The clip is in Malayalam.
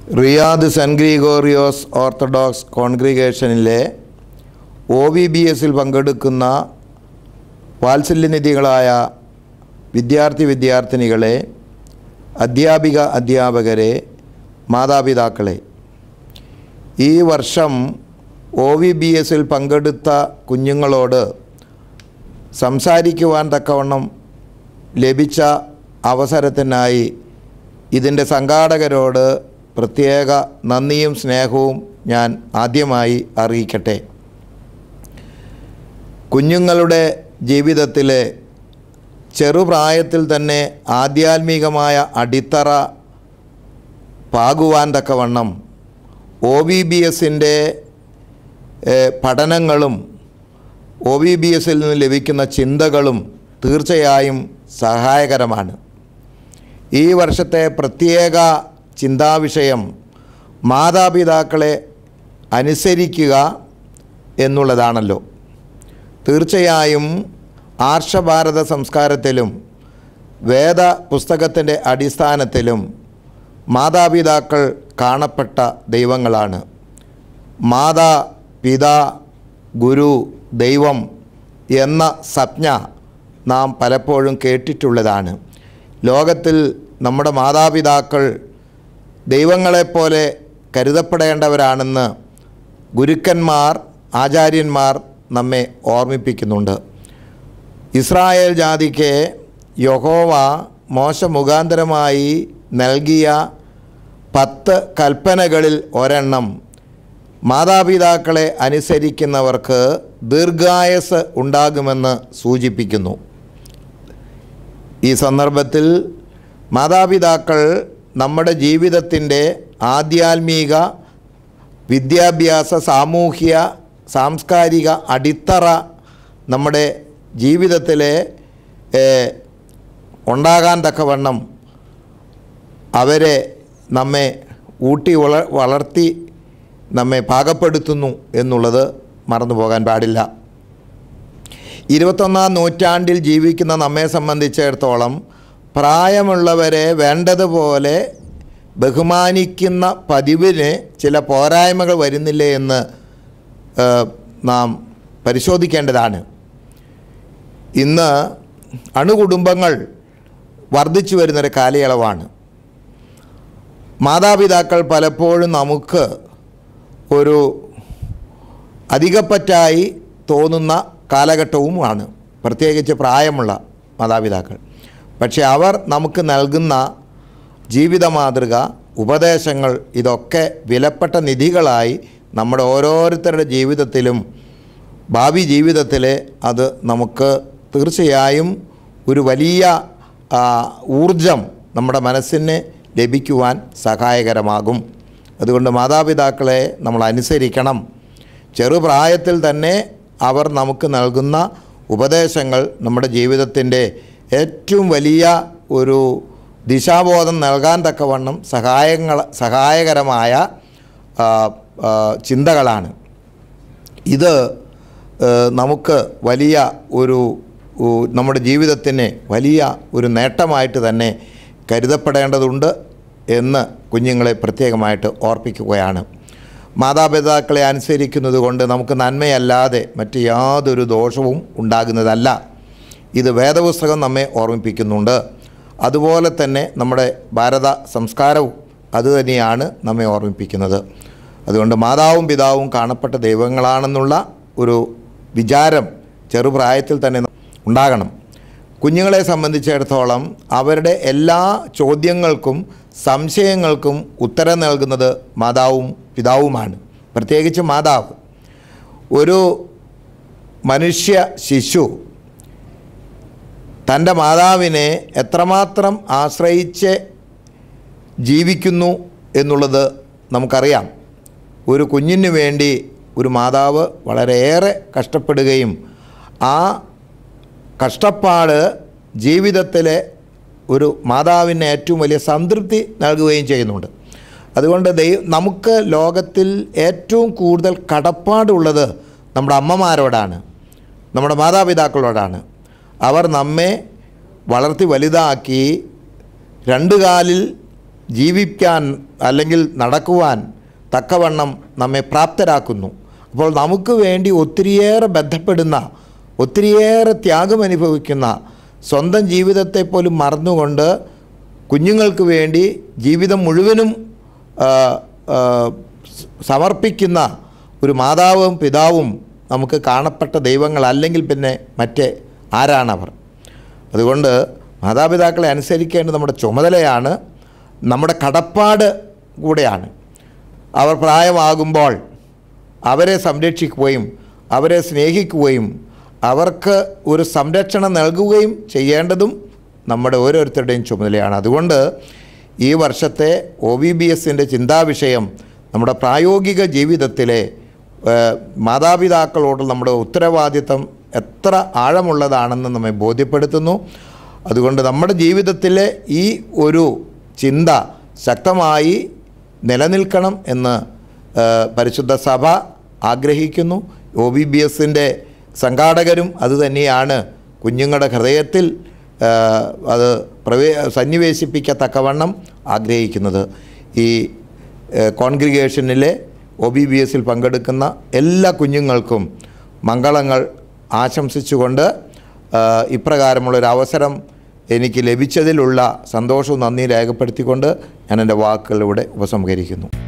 റിയാദ് സെൻറ്റ് ഗ്രിഗോറിയോസ് ഓർത്തഡോക്സ് കോൺഗ്രിഗേഷനിലെ ഒ വി ബി എസിൽ പങ്കെടുക്കുന്ന വാത്സല്യനിധികളായ വിദ്യാർത്ഥി വിദ്യാർത്ഥിനികളെ അധ്യാപിക അധ്യാപകരെ മാതാപിതാക്കളെ ഈ വർഷം ഒ വി ബി എസിൽ പങ്കെടുത്ത കുഞ്ഞുങ്ങളോട് സംസാരിക്കുവാൻ തക്കവണ്ണം ലഭിച്ച അവസരത്തിനായി ഇതിൻ്റെ സംഘാടകരോട് പ്രത്യേക നന്ദിയും സ്നേഹവും ഞാൻ ആദ്യമായി അറിയിക്കട്ടെ കുഞ്ഞുങ്ങളുടെ ജീവിതത്തിലെ ചെറുപ്രായത്തിൽ തന്നെ ആധ്യാത്മികമായ അടിത്തറ പാകുവാൻ തക്കവണ്ണം ഒ ബി ബി എസിൻ്റെ പഠനങ്ങളും ഒ ബി ബി എസിൽ നിന്ന് ലഭിക്കുന്ന ചിന്തകളും തീർച്ചയായും സഹായകരമാണ് ഈ വർഷത്തെ പ്രത്യേക ചിന്താവിഷയം മാതാപിതാക്കളെ അനുസരിക്കുക എന്നുള്ളതാണല്ലോ തീർച്ചയായും ആർഷഭാരത സംസ്കാരത്തിലും വേദ പുസ്തകത്തിൻ്റെ അടിസ്ഥാനത്തിലും മാതാപിതാക്കൾ കാണപ്പെട്ട ദൈവങ്ങളാണ് മാതാ പിതാ ഗുരു ദൈവം എന്ന സംജ്ഞ നാം പലപ്പോഴും കേട്ടിട്ടുള്ളതാണ് ലോകത്തിൽ നമ്മുടെ മാതാപിതാക്കൾ ദൈവങ്ങളെപ്പോലെ കരുതപ്പെടേണ്ടവരാണെന്ന് ഗുരുക്കന്മാർ ആചാര്യന്മാർ നമ്മെ ഓർമ്മിപ്പിക്കുന്നുണ്ട് ഇസ്രായേൽ ജാതിക്ക് യഹോവ മോശ മുഖാന്തരമായി നൽകിയ പത്ത് കൽപ്പനകളിൽ ഒരെണ്ണം മാതാപിതാക്കളെ അനുസരിക്കുന്നവർക്ക് ദീർഘായസ് ഉണ്ടാകുമെന്ന് സൂചിപ്പിക്കുന്നു ഈ സന്ദർഭത്തിൽ മാതാപിതാക്കൾ നമ്മുടെ ജീവിതത്തിൻ്റെ ആധ്യാത്മിക വിദ്യാഭ്യാസ സാമൂഹ്യ സാംസ്കാരിക അടിത്തറ നമ്മുടെ ജീവിതത്തിലെ ഏഹ്, ഉണ്ടാകാൻ തക്കവണ്ണം അവരെ നമ്മെ ഊട്ടി വള വളർത്തി നമ്മെ പാകപ്പെടുത്തുന്നു എന്നുള്ളത് മറന്നു പോകാൻ പാടില്ല ഇരുപത്തൊന്നാം നൂറ്റാണ്ടിൽ ജീവിക്കുന്ന നമ്മെ സംബന്ധിച്ചിടത്തോളം പ്രായമുള്ളവരെ വേണ്ടതുപോലെ ബഹുമാനിക്കുന്ന പതിവിന് ചില പോരായ്മകൾ വരുന്നില്ലേ എന്ന് ഏഹ്, നാം പരിശോധിക്കേണ്ടതാണ് ഇന്ന് അണുകുടുംബങ്ങൾ വർദ്ധിച്ചു വരുന്നൊരു കാലയളവാണ് മാതാപിതാക്കൾ പലപ്പോഴും നമുക്ക് ഒരു അധികപ്പറ്റായി തോന്നുന്ന കാലഘട്ടവുമാണ് പ്രത്യേകിച്ച് പ്രായമുള്ള മാതാപിതാക്കൾ പക്ഷേ അവർ നമുക്ക് നൽകുന്ന ജീവിത മാതൃക ഉപദേശങ്ങൾ ഇതൊക്കെ വിലപ്പെട്ട നിധികളായി നമ്മുടെ ഓരോരുത്തരുടെ ജീവിതത്തിലും ഭാവി ജീവിതത്തിൽ അത് നമുക്ക് തീർച്ചയായും ഒരു വലിയ ആ, ഊർജം നമ്മുടെ മനസ്സിന് ലഭിക്കുവാൻ സഹായകരമാകും അതുകൊണ്ട് മാതാപിതാക്കളെ നമ്മൾ അനുസരിക്കണം ചെറുപ്രായത്തിൽ തന്നെ അവർ നമുക്ക് നൽകുന്ന ഉപദേശങ്ങൾ നമ്മുടെ ജീവിതത്തിൻ്റെ ഏറ്റവും വലിയ ഒരു ദിശാബോധം നൽകാൻ തക്കവണ്ണം സഹായങ്ങൾ സഹായകരമായ ആ, ആ, ചിന്തകളാണ് ഇത് ഏഹ്, നമുക്ക് വലിയ ഒരു ഉ- നമ്മുടെ ജീവിതത്തിന് വലിയ ഒരു നേട്ടമായിട്ട് തന്നെ കരുതപ്പെടേണ്ടതുണ്ട് എന്ന് കുഞ്ഞുങ്ങളെ പ്രത്യേകമായിട്ട് ഓർപ്പിക്കുകയാണ് മാതാപിതാക്കളെ അനുസരിക്കുന്നത് കൊണ്ട് നമുക്ക് നന്മയല്ലാതെ മറ്റ് യാതൊരു ദോഷവും ഉണ്ടാകുന്നതല്ല ഇത് വേദപുസ്തകം നമ്മെ ഓർമ്മിപ്പിക്കുന്നുണ്ട് അതുപോലെ തന്നെ നമ്മുടെ ഭാരത സംസ്കാരവും അതുതന്നെയാണ് നമ്മെ ഓർമ്മിപ്പിക്കുന്നത് അതുകൊണ്ട് മാതാവും പിതാവും കാണപ്പെട്ട ദൈവങ്ങളാണെന്നുള്ള ഒരു വിചാരം ചെറുപ്രായത്തിൽ തന്നെ ഉണ്ടാകണം കുഞ്ഞുങ്ങളെ സംബന്ധിച്ചിടത്തോളം അവരുടെ എല്ലാ ചോദ്യങ്ങൾക്കും സംശയങ്ങൾക്കും ഉത്തരം നൽകുന്നത് മാതാവും പിതാവുമാണ് പ്രത്യേകിച്ച് മാതാവ് ഒരു മനുഷ്യ ശിശു തൻ്റെ മാതാവിനെ എത്രമാത്രം ആശ്രയിച്ച് ജീവിക്കുന്നു എന്നുള്ളത് നമുക്കറിയാം ഒരു കുഞ്ഞിന് വേണ്ടി ഒരു മാതാവ് വളരെയേറെ കഷ്ടപ്പെടുകയും ആ കഷ്ടപ്പാട് ജീവിതത്തിലെ ഒരു മാതാവിന് ഏറ്റവും വലിയ സംതൃപ്തി നൽകുകയും ചെയ്യുന്നുണ്ട് അതുകൊണ്ട് ദൈ നമുക്ക് ലോകത്തിൽ ഏറ്റവും കൂടുതൽ കടപ്പാടുള്ളത് നമ്മുടെ അമ്മമാരോടാണ് നമ്മുടെ മാതാപിതാക്കളോടാണ് അവർ നമ്മെ വളർത്തി വലുതാക്കി രണ്ട് കാലിൽ ജീവിക്കാൻ അല്ലെങ്കിൽ നടക്കുവാൻ തക്കവണ്ണം നമ്മെ പ്രാപ്തരാക്കുന്നു അപ്പോൾ നമുക്ക് വേണ്ടി ഒത്തിരിയേറെ ബന്ധപ്പെടുന്ന ഒത്തിരിയേറെ ത്യാഗം അനുഭവിക്കുന്ന സ്വന്തം ജീവിതത്തെ പോലും മറന്നുകൊണ്ട് കുഞ്ഞുങ്ങൾക്ക് വേണ്ടി ജീവിതം മുഴുവനും ആ, ആ, സമർപ്പിക്കുന്ന ഒരു മാതാവും പിതാവും നമുക്ക് കാണപ്പെട്ട ദൈവങ്ങളല്ലെങ്കിൽ പിന്നെ മറ്റേ ആരാണവർ അതുകൊണ്ട് മാതാപിതാക്കളെ അനുസരിക്കേണ്ടത് നമ്മുടെ ചുമതലയാണ് നമ്മുടെ കടപ്പാട് കൂടെയാണ് അവർ പ്രായമാകുമ്പോൾ അവരെ സംരക്ഷിക്കുകയും അവരെ സ്നേഹിക്കുകയും അവർക്ക് ഒരു സംരക്ഷണം നൽകുകയും ചെയ്യേണ്ടതും നമ്മുടെ ഓരോരുത്തരുടെയും ചുമതലയാണ് അതുകൊണ്ട് ഈ വർഷത്തെ ഒ വി ബി എസിൻ്റെ ചിന്താവിഷയം നമ്മുടെ പ്രായോഗിക ജീവിതത്തിലെ ഏഹ്, മാതാപിതാക്കളോടുള്ള നമ്മുടെ ഉത്തരവാദിത്തം എത്ര ആഴമുള്ളതാണെന്ന് നമ്മെ ബോധ്യപ്പെടുത്തുന്നു അതുകൊണ്ട് നമ്മുടെ ജീവിതത്തിലെ ഈ ഒരു ചിന്ത ശക്തമായി നിലനിൽക്കണം എന്ന് ഏഹ്, പരിശുദ്ധ സഭ ആഗ്രഹിക്കുന്നു ഒ ബി ബി എസിൻ്റെ സംഘാടകരും അതുതന്നെയാണ് കുഞ്ഞുങ്ങളുടെ ഹൃദയത്തിൽ ഏഹ്, അത് പ്രവേ സന്നിവേശിപ്പിക്കത്തക്കവണ്ണം ആഗ്രഹിക്കുന്നത് ഈ ഏഹ്, കോൺഗ്രിഗേഷനിലെ ഒ ബി ബി എസിൽ പങ്കെടുക്കുന്ന എല്ലാ കുഞ്ഞുങ്ങൾക്കും മംഗളങ്ങൾ ആശംസിച്ചുകൊണ്ട് ഏഹ്, ഇപ്രകാരമുള്ളൊരു അവസരം എനിക്ക് ലഭിച്ചതിലുള്ള സന്തോഷവും നന്ദിയും രേഖപ്പെടുത്തിക്കൊണ്ട് ഞാൻ എൻ്റെ വാക്കുകളിലൂടെ ഉപസംഹരിക്കുന്നു